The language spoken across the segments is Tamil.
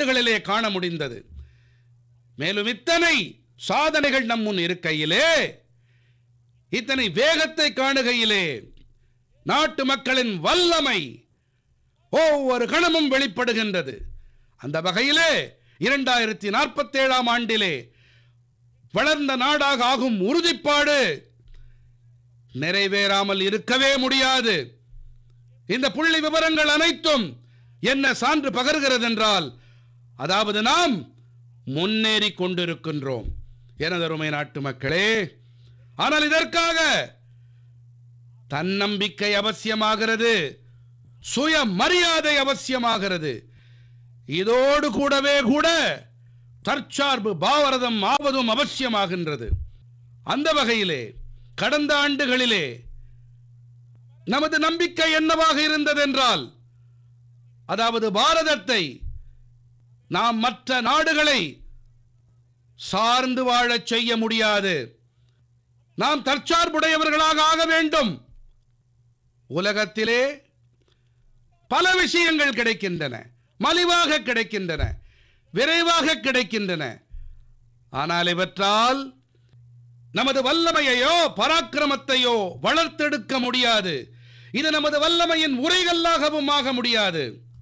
ஆண்டுகளிலே காண முடிந்தது மேலும் இத்தனை சாதனைகள் நம் முன் இருக்கையிலே இத்தனை வேகத்தை காணுகையிலே நாட்டு மக்களின் வல்லமை ஒவ்வொரு கணமும் வெளிப்படுகின்றது அந்த வகையிலே இரண்டாயிரத்தி நாற்பத்தி ஏழாம் ஆண்டிலே வளர்ந்த நாடாக ஆகும் உறுதிப்பாடு நிறைவேறாமல் இருக்கவே முடியாது இந்த புள்ளி விவரங்கள் அனைத்தும் என்ன சான்று பகர்கிறது என்றால் அதாவது நாம் முன்னேறி கொண்டிருக்கின்றோம் எனதருமை நாட்டு மக்களே ஆனால் இதற்காக தன்னம்பிக்கை அவசியமாகிறது சுய மரியாதை அவசியமாகிறது இதோடு கூடவே கூட தற்சார்பு பாவரதம் ஆவதும் அவசியமாகின்றது அந்த வகையிலே கடந்த ஆண்டுகளிலே நமது நம்பிக்கை என்னவாக இருந்ததென்றால் அதாவது பாரதத்தை நாம் மற்ற நாடுகளை சார்ந்து வாழச் செய்ய முடியாது நாம் தற்சார்புடையவர்களாக ஆக வேண்டும் உலகத்திலே பல விஷயங்கள் கிடைக்கின்றன மலிவாக கிடைக்கின்றன விரைவாக கிடைக்கின்றன ஆனால் இவற்றால் நமது வல்லமையையோ பராக்கிரமத்தையோ வளர்த்தெடுக்க முடியாது இது நமது வல்லமையின் உரைகல்லாகவும் ஆக முடியாது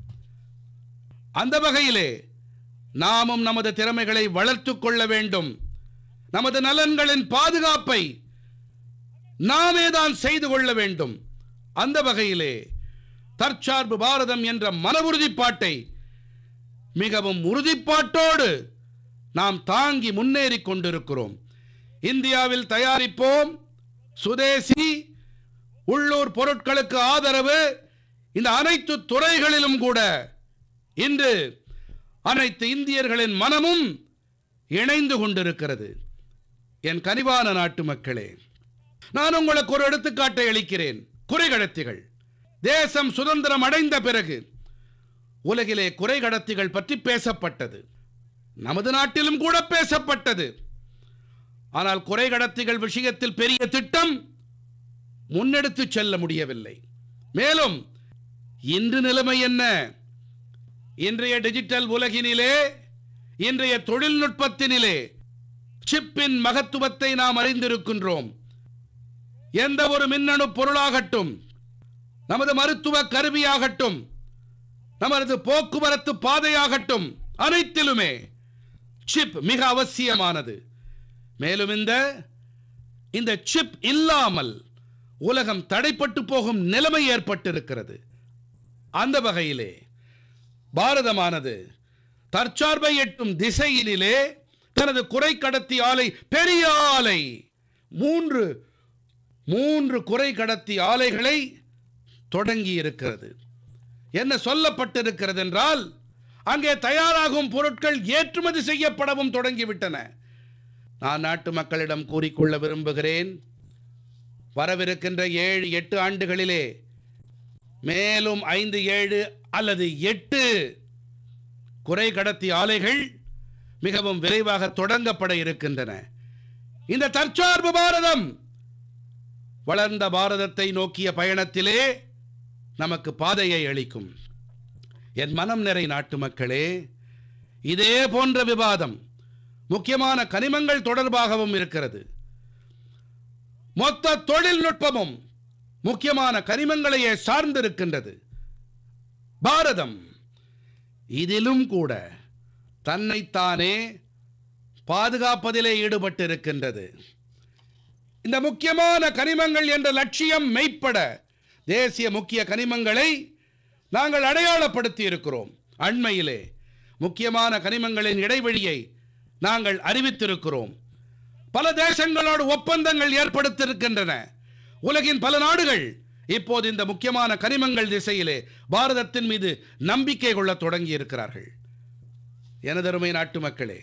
அந்த வகையிலே நாமும் நமது திறமைகளை வளர்த்துக் கொள்ள வேண்டும் நமது நலன்களின் பாதுகாப்பை நாமே தான் செய்து கொள்ள வேண்டும் அந்த வகையிலே தற்சார்பு பாரதம் என்ற மன உறுதிப்பாட்டை மிகவும் உறுதிப்பாட்டோடு நாம் தாங்கி முன்னேறி கொண்டிருக்கிறோம் இந்தியாவில் தயாரிப்போம் சுதேசி உள்ளூர் பொருட்களுக்கு ஆதரவு இந்த அனைத்து துறைகளிலும் கூட இன்று அனைத்து இந்தியர்களின் மனமும் இணைந்து கொண்டிருக்கிறது என் கனிவான நாட்டு மக்களே நான் உங்களுக்கு ஒரு எடுத்துக்காட்டை அளிக்கிறேன் குறைகடத்திகள் தேசம் சுதந்திரம் அடைந்த பிறகு உலகிலே குறைகடத்திகள் பற்றி பேசப்பட்டது நமது நாட்டிலும் கூட பேசப்பட்டது ஆனால் குறைகடத்திகள் விஷயத்தில் பெரிய திட்டம் முன்னெடுத்து செல்ல முடியவில்லை மேலும் இன்று நிலைமை என்ன இன்றைய டிஜிட்டல் உலகினிலே இன்றைய தொழில்நுட்பத்தினிலே சிப்பின் மகத்துவத்தை நாம் அறிந்திருக்கின்றோம் எந்த ஒரு மின்னணு பொருளாகட்டும் நமது மருத்துவ கருவியாகட்டும் நமது போக்குவரத்து பாதையாகட்டும் அனைத்திலுமே சிப் மிக அவசியமானது மேலும் இந்த இந்த சிப் இல்லாமல் உலகம் தடைப்பட்டு போகும் நிலைமை ஏற்பட்டிருக்கிறது அந்த வகையிலே பாரதமானது தற்சார்பை எட்டும் திசையினிலே தனது குறை கடத்தி ஆலை பெரிய ஆலை மூன்று மூன்று குறை கடத்தி ஆலைகளை தொடங்கி இருக்கிறது என்ன சொல்லப்பட்டிருக்கிறது என்றால் அங்கே தயாராகும் பொருட்கள் ஏற்றுமதி செய்யப்படவும் தொடங்கிவிட்டன நான் நாட்டு மக்களிடம் கூறிக்கொள்ள விரும்புகிறேன் வரவிருக்கின்ற ஏழு எட்டு ஆண்டுகளிலே மேலும் ஐந்து ஏழு அல்லது எட்டு குறை கடத்தி ஆலைகள் மிகவும் விரைவாக தொடங்கப்பட இருக்கின்றன இந்த தற்சார்பு பாரதம் வளர்ந்த பாரதத்தை நோக்கிய பயணத்திலே நமக்கு பாதையை அளிக்கும் என் மனம் நிறை நாட்டு மக்களே இதே போன்ற விவாதம் முக்கியமான கனிமங்கள் தொடர்பாகவும் இருக்கிறது மொத்த தொழில்நுட்பமும் முக்கியமான கனிமங்களையே சார்ந்திருக்கின்றது பாரதம் இதிலும் கூட தன்னைத்தானே பாதுகாப்பதிலே ஈடுபட்டிருக்கின்றது இந்த முக்கியமான கனிமங்கள் என்ற லட்சியம் மெய்ப்பட தேசிய முக்கிய கனிமங்களை நாங்கள் அடையாளப்படுத்தி இருக்கிறோம் அண்மையிலே முக்கியமான கனிமங்களின் இடைவெளியை நாங்கள் அறிவித்திருக்கிறோம் பல தேசங்களோடு ஒப்பந்தங்கள் ஏற்படுத்தியிருக்கின்றன உலகின் பல நாடுகள் இப்போது இந்த முக்கியமான கனிமங்கள் திசையிலே பாரதத்தின் மீது நம்பிக்கை கொள்ளத் தொடங்கி இருக்கிறார்கள் எனதருமை நாட்டு மக்களே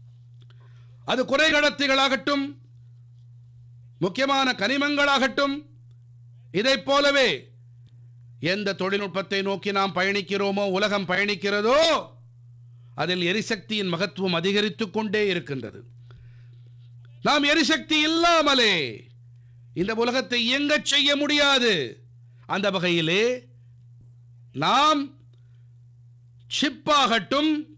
அது குறை கடத்திகளாகட்டும் முக்கியமான கனிமங்களாகட்டும் இதைப் போலவே எந்த தொழில்நுட்பத்தை நோக்கி நாம் பயணிக்கிறோமோ உலகம் பயணிக்கிறதோ அதில் எரிசக்தியின் மகத்துவம் அதிகரித்துக் கொண்டே இருக்கின்றது நாம் எரிசக்தி இல்லாமலே இந்த உலகத்தை இயங்கச் செய்ய முடியாது அந்த வகையிலே நாம் சிப்பாகட்டும்